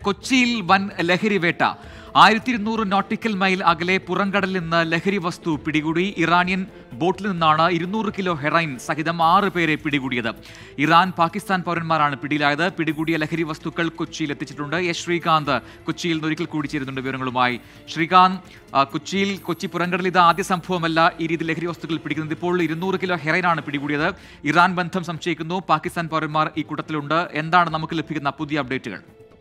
കൊച്ചിയിൽ വൻ ലഹരി വേട്ട ആയിരത്തി ഇരുന്നൂറ് നോട്ടിക്കൽ മൈൽ അകലെ പുറംകടലിൽ നിന്ന് ലഹരി വസ്തു പിടികൂടി ഇറാനിയൻ ബോട്ടിൽ നിന്നാണ് ഇരുന്നൂറ് കിലോ ഹെറൈൻ സഹിതം ആറ് പേരെ പിടികൂടിയത് ഇറാൻ പാകിസ്ഥാൻ പൗരന്മാരാണ് പിടിയിലായത് പിടികൂടിയ ലഹരി വസ്തുക്കൾ കൊച്ചിയിൽ എത്തിച്ചിട്ടുണ്ട് എസ് ശ്രീകാന്ത് കൊച്ചിയിൽ നിന്ന് ഒരിക്കൽ കൂടി ചേരുന്നുണ്ട് വിവരങ്ങളുമായി ശ്രീകാന്ത് ആ, കൊച്ചിയിൽ കൊച്ചി പുറംകടലിൽ ഇത് ആദ്യ സംഭവമല്ല ഈ രീതിയിൽ ലഹരി വസ്തുക്കൾ പിടിക്കുന്നത് ഇപ്പോൾ ഇരുന്നൂറ് കിലോ ഹെറൈനാണ് പിടികൂടിയത് ഇറാൻ ബന്ധം സംശയിക്കുന്നു പാകിസ്ഥാൻ പൗരന്മാർ ഈ കൂട്ടത്തിലുണ്ട് എന്താണ് നമുക്ക് ലഭിക്കുന്ന പുതിയ അപ്ഡേറ്റുകൾ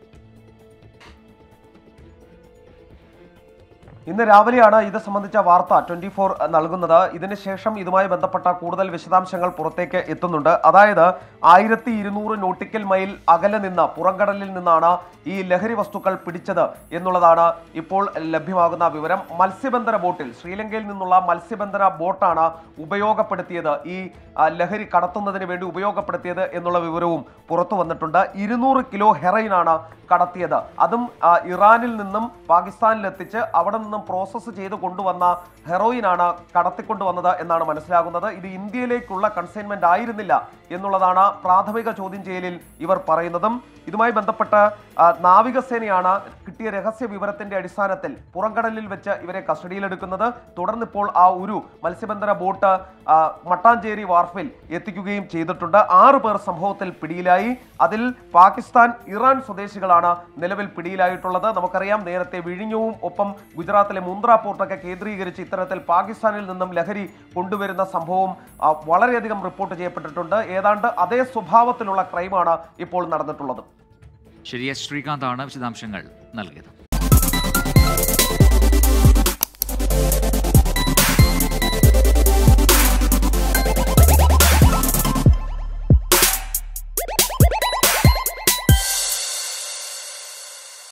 ഇന്ന് രാവിലെയാണ് ഇത് സംബന്ധിച്ച വാർത്ത ട്വന്റി ഫോർ നൽകുന്നത് ഇതിനുശേഷം ഇതുമായി ബന്ധപ്പെട്ട കൂടുതൽ വിശദാംശങ്ങൾ പുറത്തേക്ക് എത്തുന്നുണ്ട് അതായത് ആയിരത്തി ഇരുന്നൂറ് നോട്ടിക്കൽ മൈൽ അകലെ നിന്ന് പുറംകടലിൽ നിന്നാണ് ഈ ലഹരി വസ്തുക്കൾ പിടിച്ചത് എന്നുള്ളതാണ് ഇപ്പോൾ ലഭ്യമാകുന്ന വിവരം മത്സ്യബന്ധന ബോട്ടിൽ ശ്രീലങ്കയിൽ നിന്നുള്ള മത്സ്യബന്ധന ബോട്ടാണ് ഉപയോഗപ്പെടുത്തിയത് ഈ ആ, ലഹരി കടത്തുന്നതിന് വേണ്ടി ഉപയോഗപ്പെടുത്തിയത് എന്നുള്ള വിവരവും പുറത്തു വന്നിട്ടുണ്ട് ഇരുന്നൂറ് കിലോ ഹെറൈനാണ് കടത്തിയത് അതും ആ, ഇറാനിൽ നിന്നും പാകിസ്ഥാനിലെത്തിച്ച് അവിടെ നിന്നും പ്രോസസ്സ് ചെയ്ത് കൊണ്ടുവന്ന ഹെറോയിനാണ് കടത്തിക്കൊണ്ടുവന്നത് എന്നാണ് മനസ്സിലാകുന്നത് ഇത് ഇന്ത്യയിലേക്കുള്ള കൺസൈൻമെന്റ് ആയിരുന്നില്ല എന്നുള്ളതാണ് പ്രാഥമിക ചോദ്യം ചെയ്യലിൽ ഇവർ പറയുന്നതും ഇതുമായി ബന്ധപ്പെട്ട് ആ, നാവികസേനയാണ് കിട്ടിയ രഹസ്യ വിവരത്തിന്റെ അടിസ്ഥാനത്തിൽ പുറംകടലിൽ വെച്ച് ഇവരെ കസ്റ്റഡിയിലെടുക്കുന്നത് തുടർന്ന് ഇപ്പോൾ ആ ഒരു മത്സ്യബന്ധന ബോട്ട് ആ, മട്ടാഞ്ചേരി വാർഫിൽ എത്തിക്കുകയും ചെയ്തിട്ടുണ്ട് ആറ് പേർ സംഭവത്തിൽ പിടിയിലായി അതിൽ പാകിസ്ഥാൻ ഇറാൻ സ്വദേശികളാണ് നിലവിൽ പിടിയിലായിട്ടുള്ളത് നമുക്കറിയാം നേരത്തെ വിഴിഞ്ഞവും ഒപ്പം ഗുജറാത്തിലെ മുന്ദ്ര പോർട്ടൊക്കെ കേന്ദ്രീകരിച്ച് ഇത്തരത്തിൽ പാകിസ്ഥാനിൽ നിന്നും ലഹരി കൊണ്ടുവരുന്ന സംഭവം ആ, വളരെയധികം റിപ്പോർട്ട് ചെയ്യപ്പെട്ടിട്ടുണ്ട് ഏതാണ്ട് അതേ സ്വഭാവത്തിലുള്ള ക്രൈമാണ് ഇപ്പോൾ നടന്നിട്ടുള്ളത് ശരി എസ് ശ്രീകാന്താണ് വിശദാംശങ്ങൾ നൽകിയത്